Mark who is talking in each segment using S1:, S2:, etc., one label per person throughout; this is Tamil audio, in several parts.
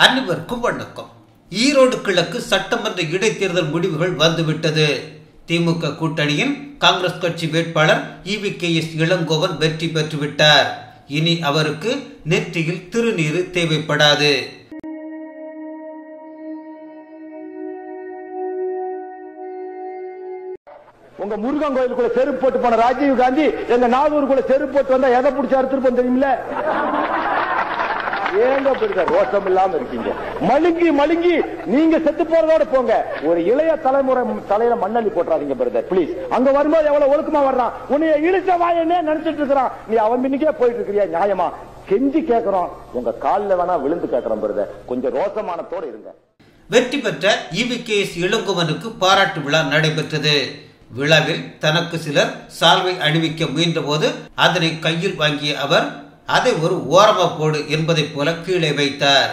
S1: அனைவருக்கும் வணக்கம் ஈரோடு கிழக்கு சட்டமன்ற இடைத்தேர்தல் முடிவுகள் வந்துவிட்டது திமுக கூட்டணியின் காங்கிரஸ் கட்சி வேட்பாளர் இவி கே எஸ் இளங்கோவன் வெற்றி பெற்றுவிட்டார் இனி அவருக்கு நெற்றியில் திருநீரு தேவைப்படாது
S2: உங்க முருகன் கோயிலுக்குள்ள செருப்பு போட்டு போன ராஜீவ் காந்தி எங்க நாகூருக்குள்ள செருப்பு போட்டு வந்தா எதை பிடிச்சி அறுத்திருப்போம் தெரியுமில ஏங்க பெருசா ரோஷம் இல்லாம இருக்கீங்க மழுங்கி மழுங்கி நீங்க செத்து போறதோட போங்க ஒரு இளைய தலைமுறை தலையில மண்ணள்ளி போட்டுறாதீங்க பிரதர் ப்ளீஸ் அங்க வரும்போது எவ்வளவு ஒழுக்கமா வர்றான் உன்னைய இழுச்ச வாயனே நினைச்சிட்டு இருக்கிறான் நீ அவன் பின்னுக்கே போயிட்டு இருக்கிறியா நியாயமா கெஞ்சி கேக்குறோம் உங்க கால்ல வேணா விழுந்து கேக்குறோம் பிரதர் கொஞ்சம் ரோசமானத்தோட இருங்க
S1: வெற்றி பெற்ற இவி கே எஸ் இளங்கோவனுக்கு பாராட்டு விழா நடைபெற்றது விழாவில் தனக்கு சிலர் சால்வை அணிவிக்க முயன்றபோது அதனை கையில் வாங்கிய அவர் அதை ஒரு ஓரமா போடு என்பதைப் போல கீழே வைத்தார்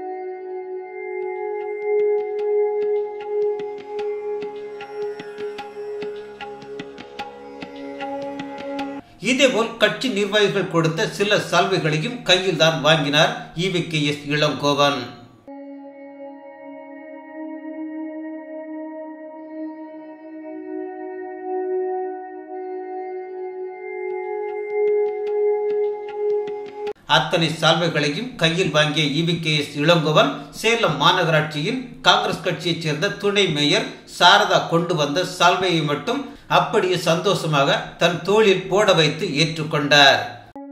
S1: இதேபோல் கட்சி நிர்வாகிகள் கொடுத்த சில சால்வைகளையும் கையில் தான் வாங்கினார் இவி கே எஸ் இளங்கோவன் அத்தனை சால்வைகளையும் கையில் வாங்கிய E V K S Elangovan Salem மாநகராட்சியின் காங்கிரஸ் கட்சியைச் சேர்ந்த துணை மேயர் சாரதா கொண்டு வந்த சால்வையை மட்டும் அப்படியே சந்தோஷமாக தன் தோளில் போட வைத்து ஏற்றுக்கொண்டார்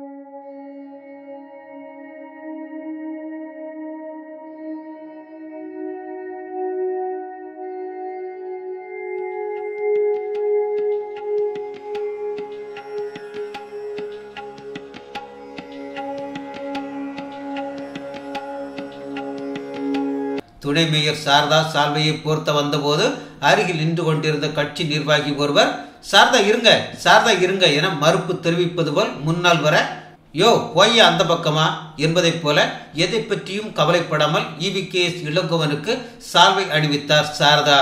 S1: துணை மேயர் சாரதா சால்வையை போர்த்த வந்தபோது அருகில் நின்று கொண்டிருந்த கட்சி நிர்வாகி ஒருவர் சாரதா இருங்க சாரதா இருங்க என மறுப்பு தெரிவிப்பது போல் முன்னால் வர யோ போய் அந்த பக்கமா என்பதைப் போல எதை பற்றியும் கவலைப்படாமல் இவி கே எஸ் இளங்கோவனுக்கு சால்வை அணிவித்தார் சாரதா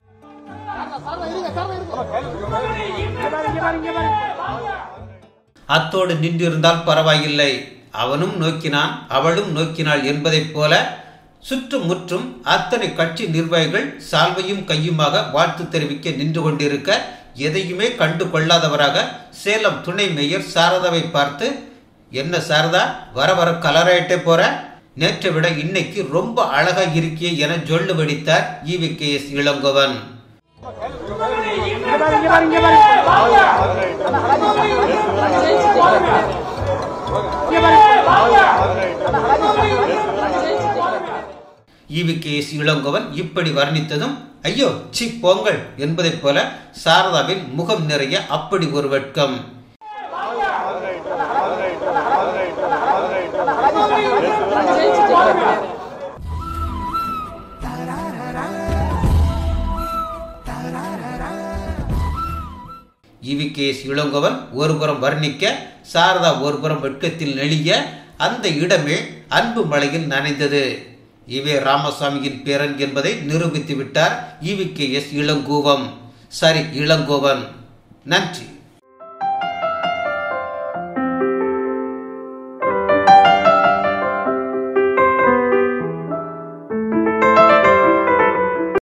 S1: அத்தோடு நின்றிருந்தால் பரவாயில்லை அவனும் நோக்கினான் அவளும் நோக்கினாள் என்பதைப் போல சுற்றும் முற்றும் அத்தனை கட்சி நிர்வாகிகள் சால்வையும் கையுமாக வாழ்த்து தெரிவிக்க நின்று கொண்டிருக்க எதையுமே கண்டு கொள்ளாதவராக சேலம் துணை மேயர் சாரதாவை பார்த்து என்ன சாரதா வர வர கலராயிட்டே போற நேற்றை விட இன்னைக்கு ரொம்ப அழகா இருக்கியே என ஜொல்லு வெடித்தார் E V K S Elangovan E V K S Elangovan இப்படி வர்ணித்ததும் ஐயோ சி போங்கள் என்பதைப் போல சாரதாவின் முகம் நிறைய அப்படி ஒரு வெட்கம் இவி கே எஸ் இளங்கோவன் ஒருபுறம் வர்ணிக்க சாரதா ஒருபுறம் வெட்கத்தில் நெளிய அந்த இடமே அன்பு மழையில் நனைந்தது இவே ராமசாமியின் பேரன் என்பதை நிரூபித்து விட்டார் இவி கே எஸ் இளங்கோவம் சரி இளங்கோவன் நன்றி